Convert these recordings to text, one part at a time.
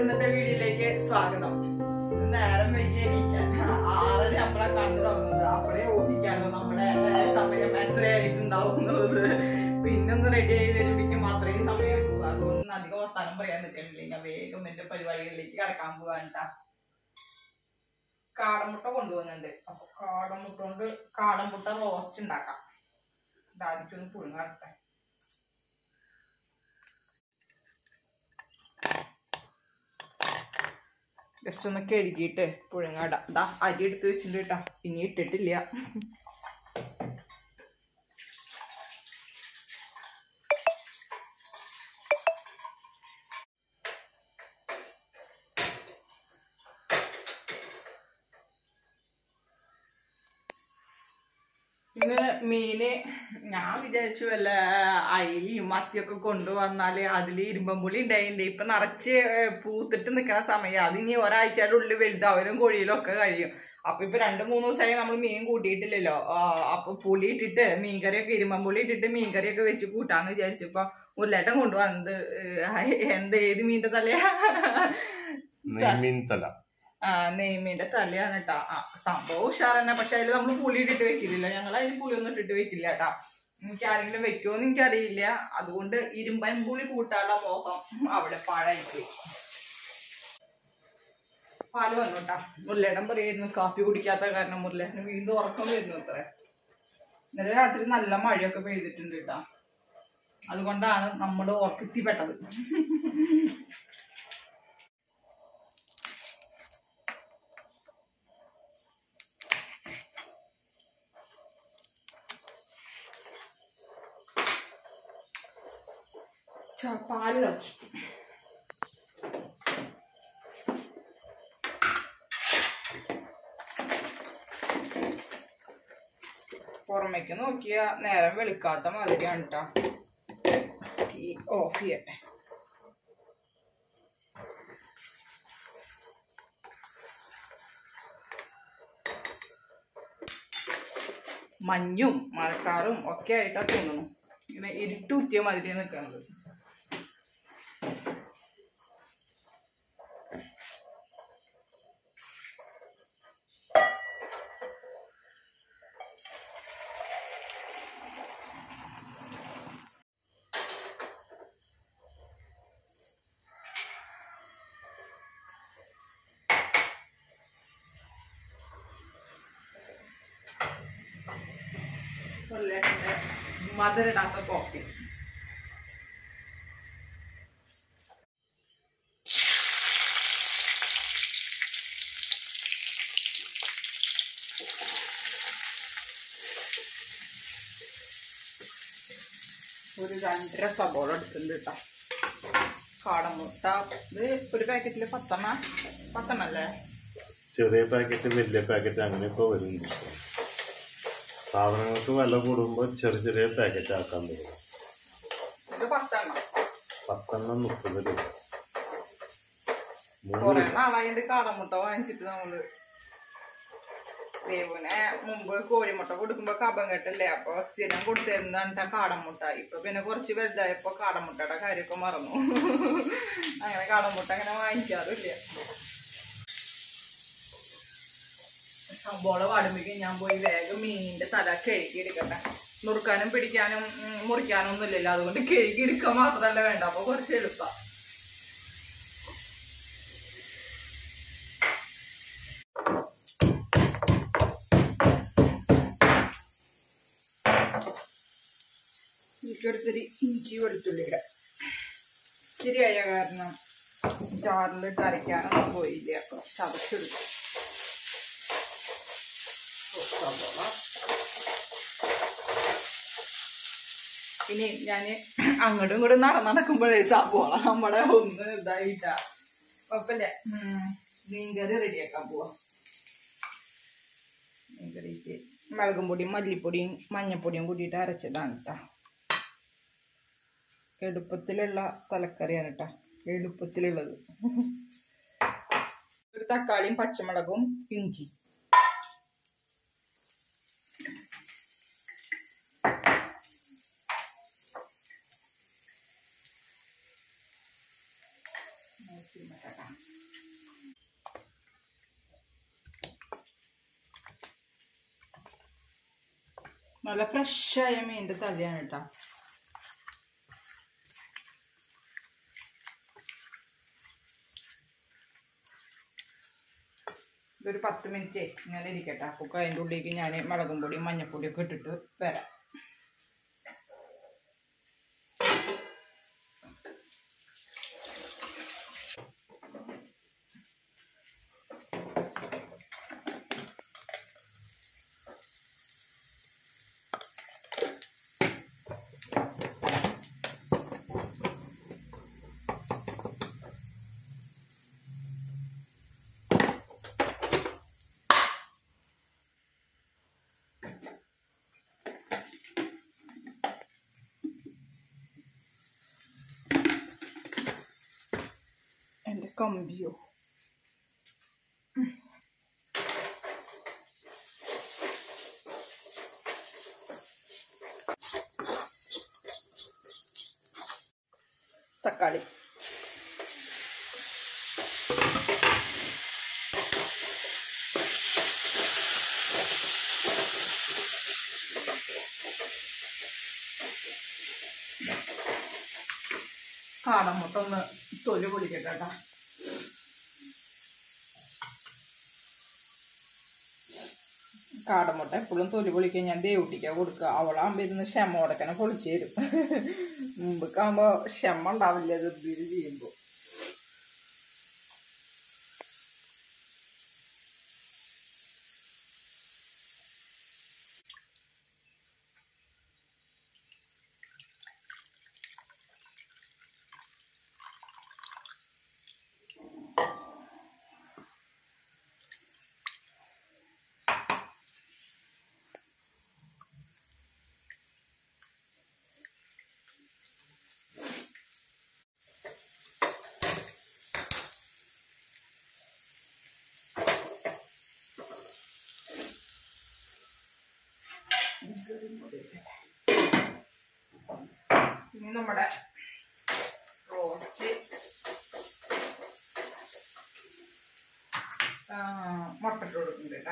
ഇന്നത്തെ വീഡിയോയിലേക്ക് സ്വാഗതം ഇന്ന് നേരം വൈകി എണീക്കാൻ ആറര നമ്മളെ കണ്ടു തുടങ്ങുന്നത് അപ്പോഴേ ഊഹിക്കാണോ നമ്മുടെ ഏഹ്, സമയം എത്രയായിട്ടുണ്ടാവും എന്നുള്ളത് പിന്നെ ഒന്ന് റെഡി ആയി വരുമ്പോഴേക്കും അത്രയും സമയം പോകും അതുകൊണ്ട് അധികം വർത്താനം പറയാൻ നിൽക്കണില്ല ഞാൻ വേഗം എന്റെ പരിപാടികളിലേക്ക് കടക്കാൻ പോവാണ്ടാ കാടമുട്ട കൊണ്ടുപോകുന്നുണ്ട് അപ്പൊ കാടമുട്ട കൊണ്ട് കാടമുട്ട റോസ്റ്റ് ഉണ്ടാക്കാം ഇതാദ്യം പുഴുങ്ങാട്ടെ ജസ്റ്റ് ഒന്ന് കഴുകിയിട്ട് പുഴുങ്ങാട ദാ അരി എടുത്ത് വെച്ചിട്ടുണ്ട് കേട്ടോ ഇനി ഇട്ടിട്ടില്ല ഇന്ന് മീന് ഞാൻ വിചാരിച്ചു വല്ല അയിലിയും മത്തിയൊക്കെ കൊണ്ടുവന്നാല് അതിൽ ഇരുമ്പമ്പുളി ഉണ്ടായിട്ടുണ്ട് ഇപ്പൊ നിറച്ച് ഏഹ്, പൂത്തിട്ട് നിൽക്കുന്ന സമയം അത് ഇനി ഒരാഴ്ചയുടെ ഉള്ളിൽ വലുതാവലും കൊഴിയിലും ഒക്കെ കഴിയും അപ്പൊ ഇപ്പൊ രണ്ടു മൂന്ന് ദിവസമായി നമ്മൾ മീൻ കൂട്ടിയിട്ടില്ലല്ലോ ആ, അപ്പൊ പുളി ഇട്ടിട്ട് മീൻകറിയൊക്കെ ഇരുമ്പമ്പുളി ഇട്ടിട്ട് മീൻകറിയൊക്കെ വെച്ച് കൂട്ടാന്ന് വിചാരിച്ചപ്പോ ഉരുളേട്ടൻ കൊണ്ടുവന്നത് ഏഹ്, എന്ത് ഏത് മീൻ്റെ തലയാ നെയ്മീൻ തല ആ നെയ്മീന്റെ തലയാണ് കേട്ടാ ആ സംഭവം ഉഷാറന്നെ പക്ഷെ അതിൽ നമ്മൾ പുളി ഇട്ടിട്ട് വെക്കില്ല ഞങ്ങൾ അതിൽ പുളി ഒന്നും ഇട്ടിട്ട് വെക്കില്ല കേട്ടാ എനിക്ക് ആരെങ്കിലും വെക്കുമോന്ന് എനിക്കറിയില്ല അതുകൊണ്ട് ഇരുമ്പൻ പുളി കൂട്ടാനുള്ള മോഹം അവിടെ പാഴായിപ്പോയി പാല് വന്നു കേട്ടാ മുരളേടം പറയായിരുന്നു കാപ്പി കുടിക്കാത്ത കാരണം മുരളേട്ടന് വീണ്ടും ഉറക്കം വരുന്നു അത്ര ഇന്നലെ രാത്രി നല്ല മഴയൊക്കെ പെയ്തിട്ടുണ്ട് കേട്ടാ അതുകൊണ്ടാണ് നമ്മൾ ഉറക്കെത്തിപ്പെട്ടത് ച- പാല് തിളച്ചു പുറമേക്ക് നോക്കിയ നേരം വെളുക്കാത്ത മാതിരിയാണ് കേട്ടോ തീ ഓഫ് ചെയ്യട്ടെ മഞ്ഞും മഴക്കാറും ഒക്കെ ആയിട്ടാ തോന്നുന്നു ഇങ്ങനെ ഇരുട്ടുത്തിയ മാതിരി നിൽക്കുന്നത് കൊല്ലേട്ടൻ്റെ മധുരിടാത്ത കോഫി ഒരു രണ്ടര സബോള എടുക്കുന്നുണ്ട് കേട്ടോ കാടമുട്ട ഇത് ഒരു പാക്കറ്റിൽ പത്തെണ്ണ പത്തെണ്ണ അല്ലേ ചെറിയ പാക്കറ്റ് വലിയ പാക്കറ്റ് അങ്ങനെ ഇപ്പൊ വരുന്നു സാധനങ്ങൾക്ക് വില കൂടുമ്പോൾ ചെറിയ ചെറിയ പാക്കറ്റ് ആക്കാൻ തുടങ്ങും ഇത് പത്തെണ്ണം പത്തെണ്ണം മുപ്പത് രൂപ മൂന്ന് കൊറേ നാളായിട്ട് കാടമുട്ട വാങ്ങിച്ചിട്ട് നമ്മള് ദേവുനെ മുമ്പ് കോഴിമുട്ട കൊടുക്കുമ്പോ കപം കെട്ടല്ലേ അപ്പൊ സ്ഥിരം കൊടുത്തിരുന്നാണ് കാടമുട്ട ഇപ്പൊ പിന്നെ കുറച്ച് വലുതായപ്പോ കാടമുട്ടയുടെ കാര്യമൊക്കെ മറന്നു അങ്ങനെ കാടമുട്ട അങ്ങനെ വാങ്ങിക്കാറില്ല സമ്പോള വാടുമ്പോഴേക്കും ഞാൻ പോയി വേഗം മീനിന്റെ തല കഴുകി എടുക്കട്ടെ നുറുക്കാനും പിടിക്കാനും ഉം, മുറിക്കാനും ഒന്നും ഇല്ലല്ലോ അതുകൊണ്ട് കഴുകി എടുക്കാൻ മാത്രമല്ല വേണ്ട അപ്പൊ കുറച്ച് എളുപ്പം എനിക്കൊരുത്തിരി ഇഞ്ചി വെളുത്തുള്ളിയുടെ ശരിയായ കാരണം ചാറിലിട്ട് അരയ്ക്കാനൊന്നും പോയില്ല അപ്പൊ ചതച്ചെടുക്കും ഓ, സവോള. ഇനി ഞാന് അങ്ങോട്ടും ഇങ്ങോട്ടും നടന്ന് നടക്കുമ്പോഴേ സവോള നമ്മുടെ ഒന്ന് ഇതായിട്ടാ കുഴപ്പമില്ല ഉം. മീൻകറി റെഡിയാക്കാൻ പോവാ മീൻകറിക്ക് മുളകും പൊടിയും മല്ലിപ്പൊടിയും മഞ്ഞപ്പൊടിയും കൂട്ടിയിട്ട് അരച്ചതാണ് കേട്ടോ എളുപ്പത്തിലുള്ള തലക്കറിയാണ് കേട്ടോ എളുപ്പത്തിലുള്ളത് ഒരു തക്കാളിയും പച്ചമുളകും ഇഞ്ചി നോക്കി നോക്കാം. നല്ല ഫ്രഷായ മീൻ്റെ തലയാണ് കേട്ടോ ഇതൊരു പത്ത് മിനിറ്റ് ഇങ്ങനെ ഇരിക്കട്ടെ അപ്പോൾ അതിൻ്റെ ഉള്ളിലേക്ക് ഞാൻ മുളകും പൊടിയും മഞ്ഞപ്പൊടിയും ഒക്കെ ഇട്ടിട്ട് വരാം എൻ്റെ കമ്പിയോ തക്കാളി കാടമുട്ട ഒന്ന് തൊലി പൊളിക്കട്ടെ കേട്ടോ കാടമുട്ട എപ്പോഴും തൊലി പൊളിക്കാൻ ഞാൻ ദേവുട്ടിക്കാ കൊടുക്കുക അവളാകുമ്പോൾ ഇരുന്ന് ക്ഷമ കൊടുക്കണ പൊളിച്ചു തരും മുമ്പൊക്കെ ക്ഷമ ഉണ്ടാവില്ല ഇത് ഇത് ചെയ്യുമ്പോൾ ഇനി നമ്മുടെ റോസ്റ്റ് മുട്ട ഇട്ട് കൊടുക്കുന്നുണ്ട് കേട്ടോ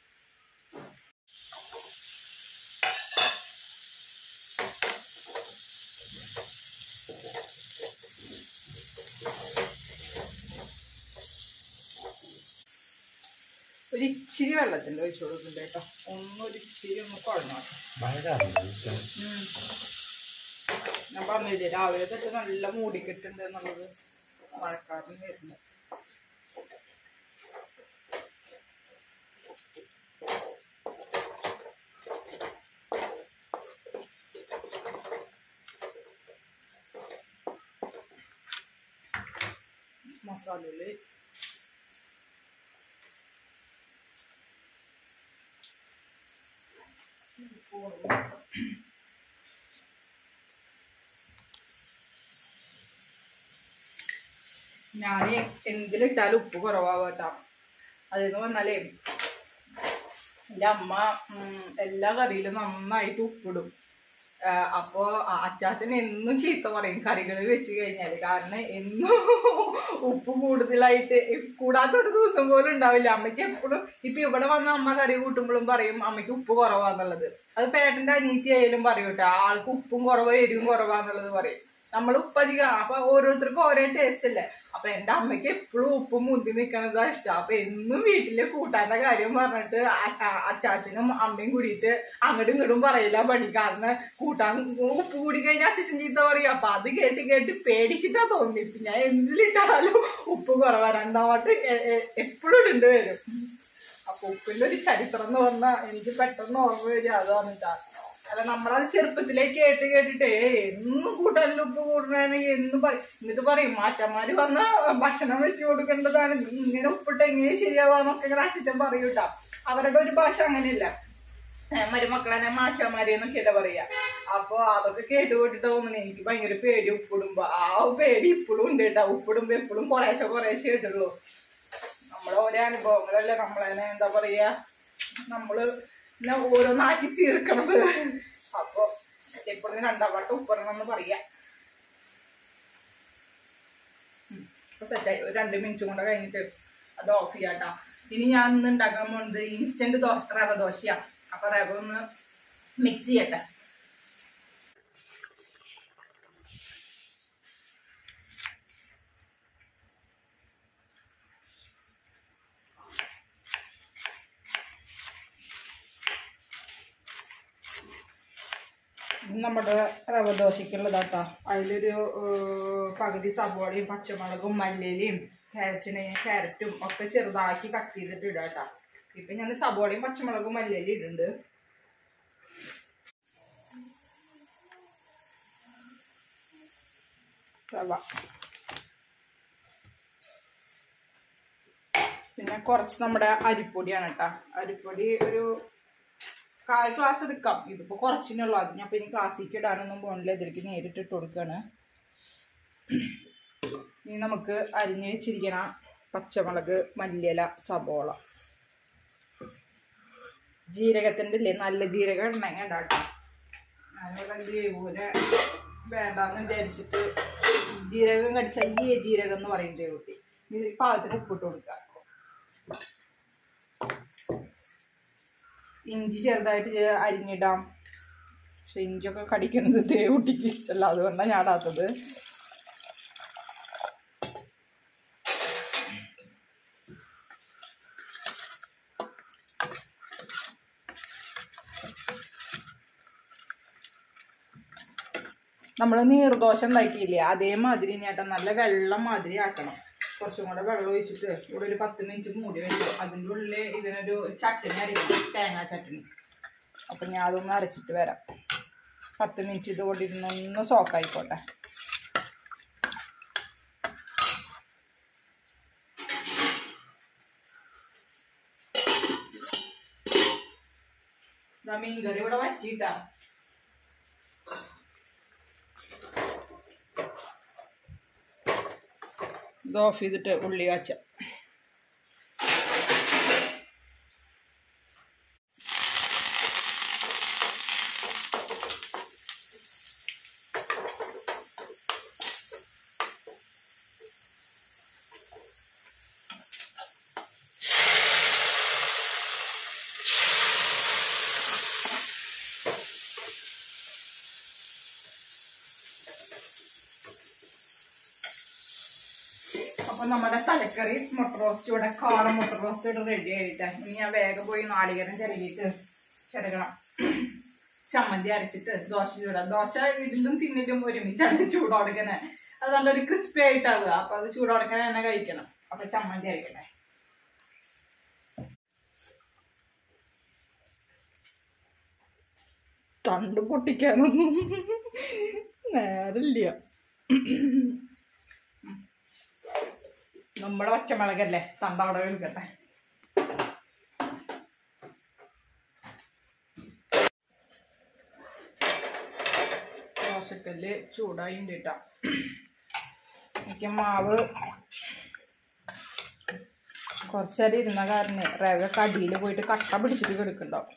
ഒരു ഇച്ചിരി വെള്ളത്തിൻ്റെ ഒഴിച്ചു കൊടുക്കുന്നുണ്ട് കേട്ടോ ഒന്നൊരു ഇച്ചിരി ഒന്ന് കുഴഞ്ഞോട്ടെ മഴ കാരണം ഉം. ഞാൻ പറഞ്ഞില്ലേ രാവിലെ തൊട്ട് നല്ല മൂടിക്കെട്ടുണ്ട് എന്നുള്ളത് മഴക്കാലം വരുന്നു മസാലയില് ഞാൻ എന്തിലിട്ടാലും ഉപ്പ് കുറവാവും കേട്ടോ അതെന്ന് പറഞ്ഞാലേ എൻ്റെ അമ്മ ഉം, എല്ലാ കറിയിലും നന്നായിട്ട് ഉപ്പിടും ആ, അപ്പോ ആ- അച്ചാച്ചൻ എന്നും ചീത്ത പറയും കറികൾ വെച്ച് കഴിഞ്ഞാല് കാരണം എന്നും ഉപ്പ് കൂടുതലായിട്ട് കൂടാത്ത ഒരു ദിവസം പോലും ഉണ്ടാവില്ല അമ്മയ്ക്ക് എപ്പോഴും ഇപ്പൊ ഇവിടെ വന്ന അമ്മ കറി കൂട്ടുമ്പോഴും പറയും അമ്മയ്ക്ക് ഉപ്പ് കുറവാന്നുള്ളത് അത് പേട്ടന്റെ അനീത്തി ആയാലും പറയും കേട്ടോ ആൾക്ക് ഉപ്പും കുറവ് എരിവും കുറവാന്നുള്ളത് പറയും നമ്മൾ ഉപ്പ് അധികം അപ്പൊ ഓരോരുത്തർക്കും ഓരോ ടേസ്റ്റ് അല്ലേ അപ്പൊ എന്റെ അമ്മയ്ക്ക് എപ്പോഴും ഉപ്പ് മുന്തി നിൽക്കണതാ ഇഷ്ടം അപ്പൊ എന്നും വീട്ടില് കൂട്ടാന്റെ കാര്യം പറഞ്ഞിട്ട് അ- അ- അച്ചാച്ചനും അമ്മയും കൂടിയിട്ട് അങ്ങോട്ടും ഇങ്ങോട്ടും പറയില്ല പണി കാരണം കൂട്ടാൻ ഉപ്പ് കൂടി കഴിഞ്ഞാൽ അച്ഛൻ ചീത്ത പറയും അപ്പൊ അത് കേട്ട് കേട്ട് പേടിച്ചിട്ടാ തോന്നിട്ട് ഞാൻ എന്തിലിട്ടാലും ഉപ്പ് കുറവാ രണ്ടാമട്ട് എപ്പോഴും ഇടേണ്ടി വരും അപ്പൊ ഉപ്പിന്റെ ഒരു ചരിത്രം എന്ന് പറഞ്ഞാൽ എനിക്ക് പെട്ടെന്ന് ഓർമ്മ വരിക അതാണ് ട്ടാ. അല്ല നമ്മളത് ചെറുപ്പത്തിലേ കേട്ട് കേട്ടിട്ടേ എന്നും കൂട്ടാനിൽ ഉപ്പ് കൂടണമെങ്കിൽ എന്നും പറയും എന്നിട്ട് പറയും മാച്ചന്മാര് വന്ന ഭക്ഷണം വെച്ച് കൊടുക്കേണ്ടതാണ് ഇങ്ങനെ ഉപ്പിട്ട് എങ്ങനെ ശരിയാവാന്നൊക്കെ ഇങ്ങനെ അച്ഛൻ പറയൂട്ടാ അവരുടെ ഒരു ഭാഷ അങ്ങനെയല്ല ഏ, മരുമക്കളെ മാച്ചമാരി എന്നൊക്കെയല്ലേ പറയാ അപ്പൊ അതൊക്കെ കേട്ട് കേട്ടിട്ട് തോന്നുന്നു എനിക്ക് ഭയങ്കര പേടി ഉപ്പിടുമ്പോ ആ പേടി ഇപ്പോഴും ഉണ്ട് കേട്ടോ ഉപ്പിടുമ്പോ എപ്പോഴും കുറേശ്ശെ കുറേശ്ശെ ഇട്ടുള്ളൂ നമ്മളെ ഓരോ അനുഭവങ്ങളല്ലേ നമ്മളതിനെ എന്താ പറയാ നമ്മള് ഇങ്ങനെ ഓരോന്നാക്കി തീർക്കണത് അപ്പൊ എപ്പോഴും രണ്ടാം വട്ടം ഉപ്പിടണം എന്ന് പറയാ ഉം. ഇപ്പൊ സെറ്റായി ഒരു രണ്ട് മിനിറ്റ് കൊണ്ട് കഴിഞ്ഞിട്ട് അത് ഓഫ് ചെയ്യാട്ടോ ഇനി ഞാൻ ഇന്ന് ഉണ്ടാക്കാൻ പോകുന്നത് ഇൻസ്റ്റന്റ് ദോശ റവ ദോശയാണ് അപ്പൊ റവ ഒന്ന് മിക്സ് ചെയ്യട്ടെ ഇത് നമ്മുടെ റവ ദോശയ്ക്കുള്ളതാട്ടോ അതിലൊരു ഏർ, പകുതി സവോളയും പച്ചമുളകും മല്ലിയിലയും ക്യാരറ്റിന് ക്യാരറ്റും ഒക്കെ ചെറുതാക്കി കട്ട് ചെയ്തിട്ട് ഇടാം കേട്ടോ ഇപ്പം ഞാൻ സവോളയും പച്ചമുളകും മല്ലിയിലും ഇടുന്നുണ്ട് റവ പിന്നെ കുറച്ച് നമ്മുടെ അരിപ്പൊടിയാണ് കേട്ടോ അരിപ്പൊടി ഒരു കാൽ ഗ്ലാസ് എടുക്കാം ഇതിപ്പോ കുറച്ചിനുള്ളൂ അത് ഞാൻ ഇനി ക്ലാസ്സിക്ക് ഇടാനൊന്നും പോകണില്ല ഇതിലേക്ക് നേരിട്ട് ഇട്ട് കൊടുക്കുകയാണ് ഇനി നമുക്ക് അരിഞ്ഞ് വെച്ചിരിക്കണ പച്ചമുളക് മല്ലിയില സബോള ജീരകത്തിൻ്റെ ഇല്ലേ നല്ല ജീരകം ഉണ്ടെങ്കിൽ ഉണ്ടാട്ടോ ഞാനിവിടെ ദേവൂരെ വേണ്ടാന്ന് വിചാരിച്ചിട്ട് ജീരകം കടിച്ച ഈ ജീരകം എന്ന് പറയും ദേവൂട്ടി ഇത് പാകത്തിന് ഉപ്പിട്ട് കൊടുക്കുക ഇഞ്ചി ചെറുതായിട്ട് ചെ- അരിഞ്ഞിടാം പക്ഷെ ഇഞ്ചിയൊക്കെ കടിക്കണത് ദേവുട്ടിക്ക് ഇഷ്ടമല്ല അതുകൊണ്ടാണ് ഞാൻ ഇടാത്തത് നമ്മൾ നീർദോശ ഉണ്ടാക്കിയില്ലേ അതേമാതിരി ചേട്ടാ നല്ല വെള്ളം മാതിരി ആക്കണം കുറച്ചും കൂടെ വെള്ളം ഒഴിച്ചിട്ട് ഇവിടെ ഒരു പത്ത് മിനിറ്റ് മൂടി വെച്ചു അതിൻ്റെ ഉള്ളിൽ ഇതിനൊരു ചട്ടിനി അരയ്ക്കണം തേങ്ങാ ചട്ടിനി അപ്പം ഞാൻ അതൊന്ന് അരച്ചിട്ട് വരാം പത്ത് മിനിറ്റ് ഇത് കൊണ്ട് ഇരുന്നൊന്ന് സോക്കായിക്കോട്ടെ ദാ മീൻകറി ഇവിടെ വറ്റിയിട്ടാ ഇത് ഓഫ് ചെയ്തിട്ട് ഉള്ളി കാച്ച അപ്പൊ നമ്മുടെ തലക്കറി മുട്ട റോസ്റ്റ് ഇവിടെ കാടൻ മുട്ട റോസ്റ്റ് ഇവിടെ റെഡി ആയിട്ട് ഇനി ഞാൻ വേഗം പോയി നാളികേരം ചിരകിയിട്ട് ചിരകണം ചമ്മന്തി അരച്ചിട്ട് ദോശ ചൂടാം ദോശ വീട്ടിലും തിന്നിട്ടും ഒരുമിച്ചാണ് ചൂടോടക്കനെ അത് നല്ലൊരു ക്രിസ്പി ആയിട്ടാവുക അപ്പൊ അത് ചൂടോടക്കനെ തന്നെ കഴിക്കണം അപ്പൊ ചമ്മന്തി അരക്കട്ടെ തണ്ട് പൊട്ടിക്കാനൊന്നും നേരില്ല നമ്മുടെ പച്ചമുളകല്ലേ തണ്ടവിടെ വിൽക്കട്ടെ ദോശക്കല്ല് ചൂടായി കേട്ടോ എനിക്ക് മാവ് കുറച്ചേരം ഇരുന്ന കാരണം റവ കടിയിൽ പോയിട്ട് കട്ട പിടിച്ചിട്ട് കിടക്കുന്നുണ്ടാവും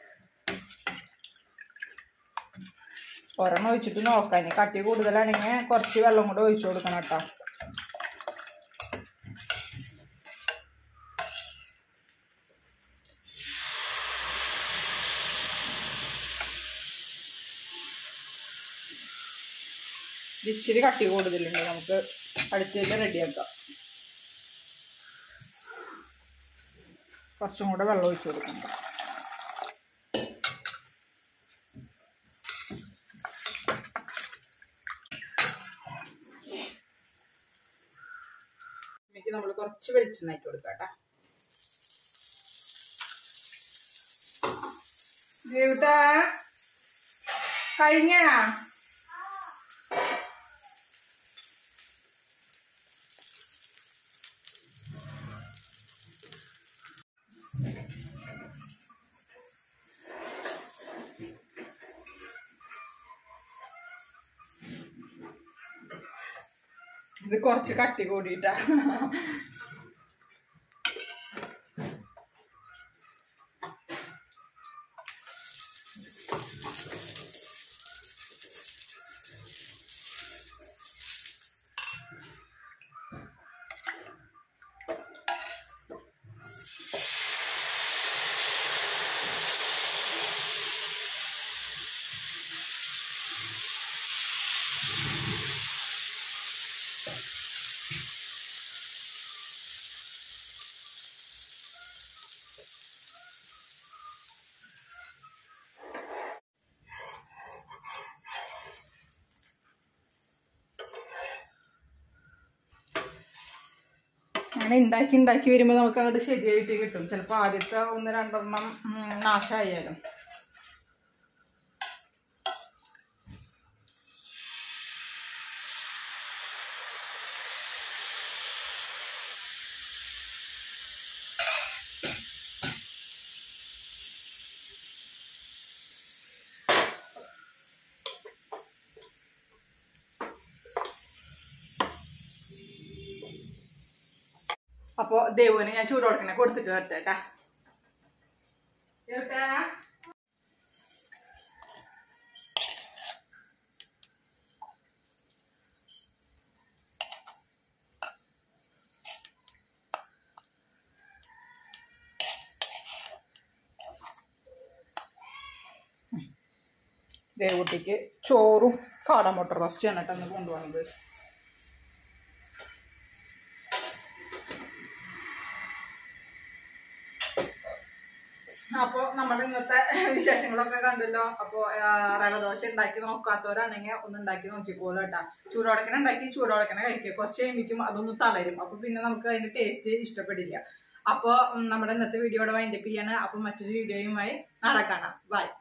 ഒരെണ്ണം ഒഴിച്ചിട്ട് നോക്കാം ഇനി കട്ടി കൂടുതലാണെങ്കിൽ കുറച്ച് വെള്ളം കൂടെ ഒഴിച്ചു കൊടുക്കണം കേട്ടോ ഇത് ഇച്ചിരി കട്ടി കൂടുതലുണ്ട് നമുക്ക് അടുത്തതിൽ റെഡിയാക്കാം കുറച്ചും കൂടെ വെള്ളം ഒഴിച്ചു കൊടുക്കണം ഇതിലേക്ക് നമ്മൾ കുറച്ച് വെളിച്ചെണ്ണ ഇട്ട് കൊടുക്കാം കേട്ടോ ദേവട്ടാ കഴിഞ്ഞാ ഇത് കുറച്ച് കട്ടി കൂടിയിട്ടാ അങ്ങനെ ഉണ്ടാക്കി ഉണ്ടാക്കി വരുമ്പോൾ നമുക്ക് അങ്ങോട്ട് ശരിയായിട്ട് കിട്ടും ചിലപ്പോൾ ആദ്യത്തെ ഒന്ന് രണ്ടെണ്ണം ഉം, നാശമായാലും അപ്പോൾ ദേവുവിന് ഞാൻ ചൂട് കൊടുക്കണേ കൊടുത്തിട്ട് വരട്ടെ കേട്ടാ ചേട്ടാ ദേവുട്ടിക്ക് ചോറും കാടമുട്ട റോസ്റ്റാണ് കേട്ടോ ഒന്ന് കൊണ്ടുപോകുന്നത് അപ്പോൾ നമ്മുടെ ഇന്നത്തെ വിശേഷങ്ങളൊക്കെ കണ്ടല്ലോ അപ്പോൾ റവ ദോശ ഉണ്ടാക്കി നോക്കാത്തവരാണെങ്കിൽ ഒന്ന് ഉണ്ടാക്കി നോക്കിക്കോളൂ കേട്ടോ ചൂടോടക്കനെ ഉണ്ടാക്കി ചൂടോടക്കനെ കഴിക്കുക കുറച്ച് കഴിയുമ്പോഴേക്കും അതൊന്ന് തളരും അപ്പോൾ പിന്നെ നമുക്ക് അതിന്റെ ടേസ്റ്റ് ഇഷ്ടപ്പെടില്ല അപ്പോൾ നമ്മുടെ ഇന്നത്തെ വീഡിയോയുടെ വൈൻഡപ്പ് ചെയ്യാണ് അപ്പോൾ മറ്റൊരു വീഡിയോയുമായി നാളെ കാണാം ബൈ